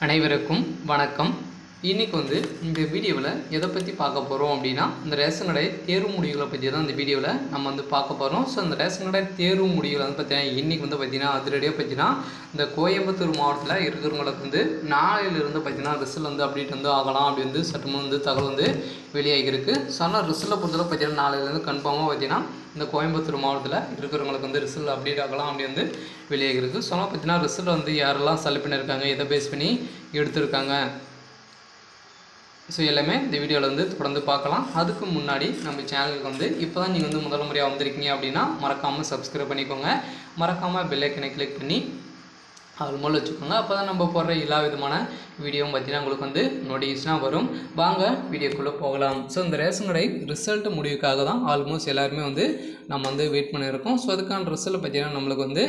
அனைவருக்கும் வணக்கம் இன்னைக்கு வந்து இந்த வீடியோவில் எதை பற்றி பார்க்க போகிறோம் அப்படின்னா இந்த ரேஷன் கடை தேர்வு முடிவுகளை பற்றி தான் இந்த வீடியோவில் நம்ம வந்து பார்க்க போகிறோம் ஸோ இந்த ரேஷன் கடை தேர்வு முடிவுகள் வந்து பார்த்தீங்கன்னா இன்றைக்கி வந்து பார்த்தீங்கன்னா அதிரடியாக பார்த்தீங்கன்னா இந்த கோயம்புத்தூர் மாவட்டத்தில் இருக்கிறவங்களுக்கு வந்து நாளையிலிருந்து பார்த்தீங்கன்னா ரிசல்ட் வந்து அப்டேட் வந்து ஆகலாம் அப்படி வந்து சட்டமாக வந்து தகவல் வந்து வெளியாகிருக்கு ஸோ ஆனால் ரிசல்ட்டை பொறுத்தவரை பார்த்தீங்கன்னா நாளையிலேருந்து கன்ஃபார்மாக பார்த்தீங்கன்னா இந்த கோயம்புத்தூர் மாவட்டத்தில் இருக்கிறவங்களுக்கு வந்து ரிசல்ட் அப்டேட் ஆகலாம் அப்படி வந்து வெளியாகிருக்கு ஸோ ஆனால் பார்த்தீங்கன்னா ரிசல்ட் வந்து யாரெல்லாம் செலக்ட் பண்ணியிருக்காங்க எதை பேஸ் பண்ணி எடுத்திருக்காங்க ஸோ எல்லாமே இந்த வீடியோவில் வந்து தொடர்ந்து பார்க்கலாம் அதுக்கு முன்னாடி நம்ம சேனலுக்கு வந்து இப்போ தான் நீங்கள் வந்து முதல் முறையாக வந்திருக்கீங்க அப்படின்னா மறக்காமல் சப்ஸ்கிரைப் பண்ணிக்கோங்க மறக்காமல் பெல்லைக்கனை கிளிக் பண்ணி அது மூலம் வச்சுக்கோங்க அப்போ தான் நம்ம போடுற எல்லா விதமான வீடியோவும் பார்த்தீங்கன்னா உங்களுக்கு வந்து நோட்டிஃபிகேஷனாக வரும் வாங்க வீடியோக்குள்ளே போகலாம் ஸோ இந்த ரேஷன் கடை ரிசல்ட் முடிவுக்காக தான் ஆல்மோஸ்ட் எல்லாருமே வந்து நம்ம வந்து வெயிட் பண்ணியிருக்கோம் ஸோ அதுக்கான ரிசல்ட் பார்த்தீங்கன்னா நம்மளுக்கு வந்து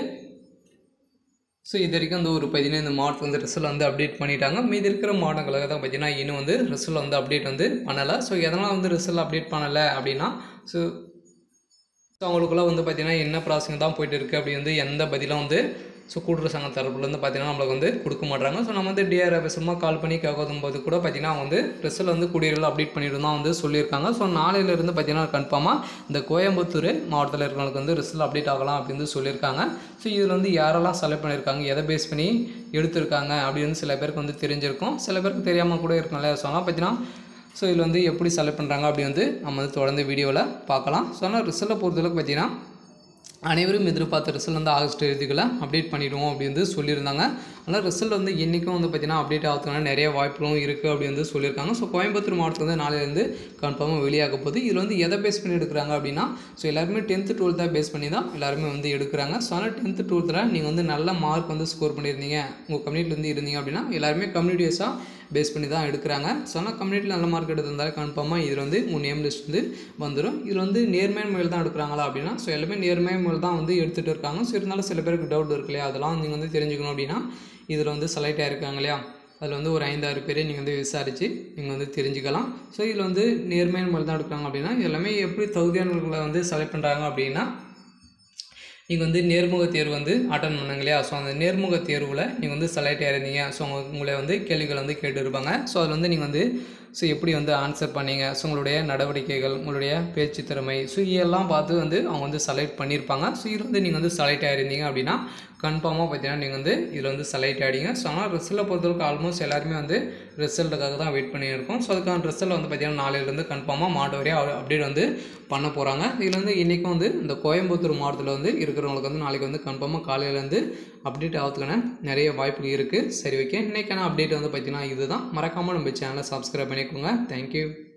ஸோ இது வரைக்கும் வந்து ஒரு பதினைந்து மாவட்டத்தில் வந்து ரிசல்ட் வந்து அப்டேட் பண்ணிட்டாங்க மீதி இருக்கிற மாவட்டங்களுக்கு தான் பார்த்தீங்கன்னா இன்னும் வந்து ரிசல்ட் வந்து அப்டேட் வந்து பண்ணலை ஸோ எதனால் வந்து ரிசல்ட் அப்டேட் பண்ணலை அப்படின்னா ஸோ ஸோ அவங்களுக்குள்ள வந்து பார்த்தீங்கன்னா என்ன ப்ராசஸிங் தான் போயிட்டு இருக்குது அப்படி வந்து எந்த பதிலும் வந்து ஸோ கூட்டுறவு சங்க தரப்புலேருந்து பார்த்தீங்கன்னா நம்மளுக்கு வந்து கொடுக்க மாட்டாங்க ஸோ நம்ம வந்து டிஆர் சும்மா கால் பண்ணி கேட்கும் போது கூட பார்த்தீங்கன்னா அவங்க வந்து ரிசல்ட் வந்து குடியரசில் அப்டேட் பண்ணிட்டு தான் வந்து சொல்லியிருக்காங்க ஸோ நாளையிலேருந்து பார்த்தீங்கன்னா கன்ஃபார்மாக இந்த கோயம்புத்தூர் மாவட்டத்தில் இருக்கிறவங்களுக்கு வந்து ரிசல்ட் அப்டேட் ஆகலாம் அப்படின்னு சொல்லியிருக்காங்க ஸோ இதில் வந்து யாரெல்லாம் செலக்ட் பண்ணியிருக்காங்க எதை பேஸ் பண்ணி எடுத்திருக்காங்க அப்படின்னு சில பேருக்கு வந்து தெரிஞ்சிருக்கும் சில பேருக்கு தெரியாமல் கூட இருக்கும்ல ஸோ ஆனால் பார்த்தீங்கன்னா ஸோ இதில் வந்து எப்படி செலக்ட் பண்ணுறாங்க அப்படி வந்து நம்ம வந்து தொடர்ந்து வீடியோவில் பார்க்கலாம் ஸோ ஆனால் ரிசல்ட்டை பொறுத்தளவுக்கு பார்த்தீங்கன்னா அனைவரும் எதிர்பார்த்த ரிசல்ட் வந்து ஆகஸ்ட் இறுதிக்குள்ள அப்டேட் பண்ணிடுவோம் அப்படி வந்து சொல்லியிருந்தாங்க ஆனால் ரிசல்ட் வந்து என்றைக்கும் வந்து பார்த்திங்கன்னா அப்டேட் ஆகிறதுக்கான நிறைய வாய்ப்புகளும் இருக்குது அப்படி வந்து சொல்லியிருக்காங்க ஸோ கோயம்புத்தூர் மாவட்டத்தில் வந்து நாளையிலேருந்து கன்ஃபார்மாக வெளியாக போகுது இதில் வந்து எதை பேஸ் பண்ணி எடுக்கிறாங்க அப்படின்னா ஸோ எல்லாருமே டென்த்து டுவெல்த்தாக பேஸ் பண்ணி தான் எல்லாருமே வந்து எடுக்கிறாங்க ஸோ ஆனால் டென்த்து டுவெல்த்தில் நீங்கள் வந்து நல்ல மார்க் வந்து ஸ்கோர் பண்ணியிருந்தீங்க உங்கள் கம்யூனிட்டிலேருந்து இருந்தீங்க அப்படின்னா எல்லாருமே கம்யூனிட்டி வைஸாக பேஸ் பண்ணி தான் எடுக்கிறாங்க ஸோ ஆனால் கம்யூனிட்டியில் நல்ல மார்க் எடுத்திருந்தாலும் கன்ஃபார்மாக இதில் வந்து உங்கள் நேம் லிஸ்ட் வந்து வந்துடும் இதில் வந்து நேர்மையான முறையில் தான் எடுக்கிறாங்களா அப்படின்னா ஸோ எல்லாமே நேர்மையான முறையில் தான் வந்து எடுத்துகிட்டு இருக்காங்க ஸோ இருந்தாலும் சில பேருக்கு டவுட் இருக்கு இல்லையா அதெல்லாம் நீங்கள் வந்து தெரிஞ்சுக்கணும் அப்படின்னா இதில் வந்து செலக்ட் ஆகிருக்காங்க இல்லையா அதில் வந்து ஒரு ஐந்தாறு பேரை நீங்கள் வந்து விசாரித்து நீங்கள் வந்து தெரிஞ்சுக்கலாம் ஸோ இதில் வந்து நேர்மையான முறையில் தான் எடுக்கிறாங்க அப்படின்னா எல்லாமே எப்படி தகுதியானவர்களை வந்து செலக்ட் பண்ணுறாங்க அப்படின்னா நீங்கள் வந்து நேர்முக தேர்வு வந்து அட்டன் பண்ணுங்க இல்லையா ஸோ அந்த நேர்முக தேர்வில் நீங்கள் வந்து செலக்ட் ஆயிருந்தீங்க ஸோ உங்க- உங்களை வந்து கேள்விகள் வந்து கேட்டுருப்பாங்க ஸோ அதில் வந்து நீங்கள் வந்து ஸோ எப்படி வந்து ஆன்சர் பண்ணீங்க ஸோ உங்களுடைய நடவடிக்கைகள் உங்களுடைய பேச்சு திறமை ஸோ இதெல்லாம் பார்த்து வந்து அவங்க வந்து செலக்ட் பண்ணியிருப்பாங்க ஸோ இதில் வந்து நீங்கள் வந்து செலக்ட் ஆயிருந்தீங்க அப்படின்னா கன்ஃபார்மாக பார்த்தீங்கன்னா நீங்கள் வந்து இதில் வந்து செலக்ட் ஆகிடுங்க ஸோ ஆனால் ரிசல்ட்டை பொறுத்தவரைக்கும் ஆல்மோஸ்ட் எல்லாருமே வந்து ரிசல்ட்டுக்காக தான் வெயிட் பண்ணியிருக்கோம் ஸோ அதுக்கான ரிசல்ட் வந்து பார்த்தீங்கன்னா நாளையிலேருந்து கன்ஃபார்மாக மாவட்ட வரையும் அப்டேட் வந்து பண்ண போகிறாங்க இதில் வந்து இன்றைக்கும் வந்து இந்த கோயம்புத்தூர் மாவட்டத்தில் வந்து இருக்கிறவங்களுக்கு வந்து நாளைக்கு வந்து கன்ஃபார்மாக காலையிலேருந்து அப்டேட் ஆகிறதுக்கான நிறைய வாய்ப்புகள் இருக்குது சரி ஓகே இன்றைக்கான அப்டேட் வந்து பார்த்தீங்கன்னா இதுதான் மறக்காமல் நம்ம சேனலை சப்ஸ்கிரைப் பண்ணிக்கோங்க தேங்க்யூ